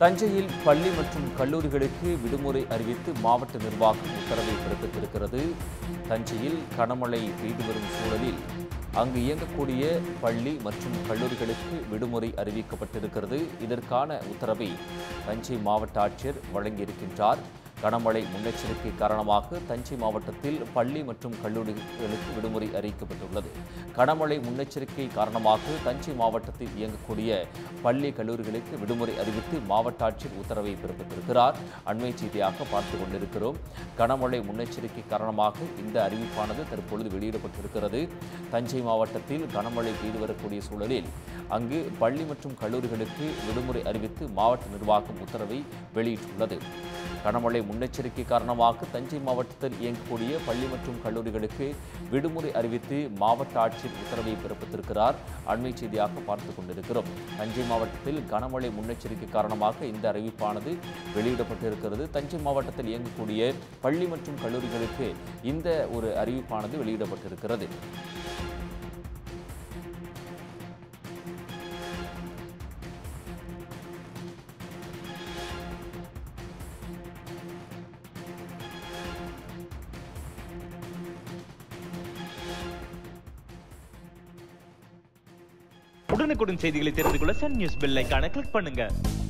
தஞ்சையில் பள்ளி மற்றும் கல்லூரிகளுக்கு விடுமுறை அறிவித்து மாவட்ட நிர்வாகம் உத்தரவை பிறப்பித்திருக்கிறது தஞ்சையில் கனமழை பெய்து வரும் சூழலில் அங்கு இயங்கக்கூடிய பள்ளி மற்றும் கல்லூரிகளுக்கு விடுமுறை அறிவிக்கப்பட்டிருக்கிறது இதற்கான உத்தரவை தஞ்சை மாவட்ட ஆட்சியர் வழங்கியிருக்கின்றார் கனமழை முன்னெச்சரிக்கை காரணமாக தஞ்சை மாவட்டத்தில் பள்ளி மற்றும் கல்லூரிகளுக்கு விடுமுறை அறிவிக்கப்பட்டுள்ளது கனமழை முன்னெச்சரிக்கை காரணமாக தஞ்சை மாவட்டத்தில் இயங்கக்கூடிய பள்ளி கல்லூரிகளுக்கு விடுமுறை அறிவித்து மாவட்ட ஆட்சியர் உத்தரவை பிறப்பித்திருக்கிறார் அண்மை செய்தியாக பார்த்து கொண்டிருக்கிறோம் கனமழை முன்னெச்சரிக்கை காரணமாக இந்த அறிவிப்பானது தற்பொழுது வெளியிடப்பட்டிருக்கிறது தஞ்சை மாவட்டத்தில் கனமழை பெய்து வரக்கூடிய சூழலில் அங்கு பள்ளி மற்றும் கல்லூரிகளுக்கு விடுமுறை அறிவித்து மாவட்ட நிர்வாகம் உத்தரவை வெளியிட்டுள்ளது கனமழை முன்னெச்சரிக்கை காரணமாக தஞ்சை மாவட்டத்தில் இயங்கக்கூடிய பள்ளி மற்றும் கல்லூரிகளுக்கு விடுமுறை அறிவித்து மாவட்ட ஆட்சியர் உத்தரவை பிறப்பித்திருக்கிறார் அண்மை செய்தியாக பார்த்து கொண்டிருக்கிறோம் தஞ்சை மாவட்டத்தில் கனமழை முன்னெச்சரிக்கை காரணமாக இந்த அறிவிப்பானது வெளியிடப்பட்டிருக்கிறது தஞ்சை மாவட்டத்தில் இயங்கக்கூடிய பள்ளி மற்றும் கல்லூரிகளுக்கு இந்த ஒரு அறிவிப்பானது வெளியிடப்பட்டிருக்கிறது உடனுக்குடன் செய்திகளை தெரிந்து கொள்ள சன் நியூஸ் பெல் ஐகானை கிளிக் பண்ணுங்க